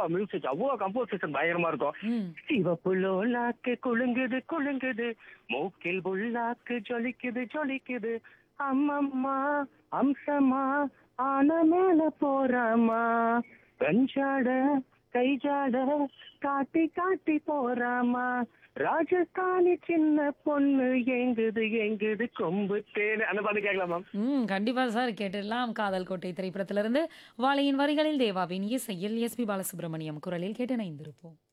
அவ்வளோ மியூசிக் அவ்வளோ கம்போசிஷன் பயங்கரமா இருக்கும் ம் சிவப்பு லோலாக்கு குலுங்குது குலுங்குது மூக்கில் புல்லாக்கு ஜொலிக்குது ஜொலிக்குது அம்மம்மா அம்சமா ஆன மேல போறாமா கஞ்சாட கைஜாட காட்டி காட்டி போறாமா ராஜஸ்தானி சின்ன பொண்ணு எங்குது எங்குது கொம்பு தேனு அந்த பாட்டு கேட்கலாம் மேம் ம் கண்டிப்பா சார் கேட்டுடலாம் காதல் கோட்டை திரைப்படத்திலிருந்து வாழையின் வரிகளில் தேவாவின் இசையில் எஸ்பி பாலசுப்ரமணியம் குரலில் கேட்டு இணைந்திருப்போம்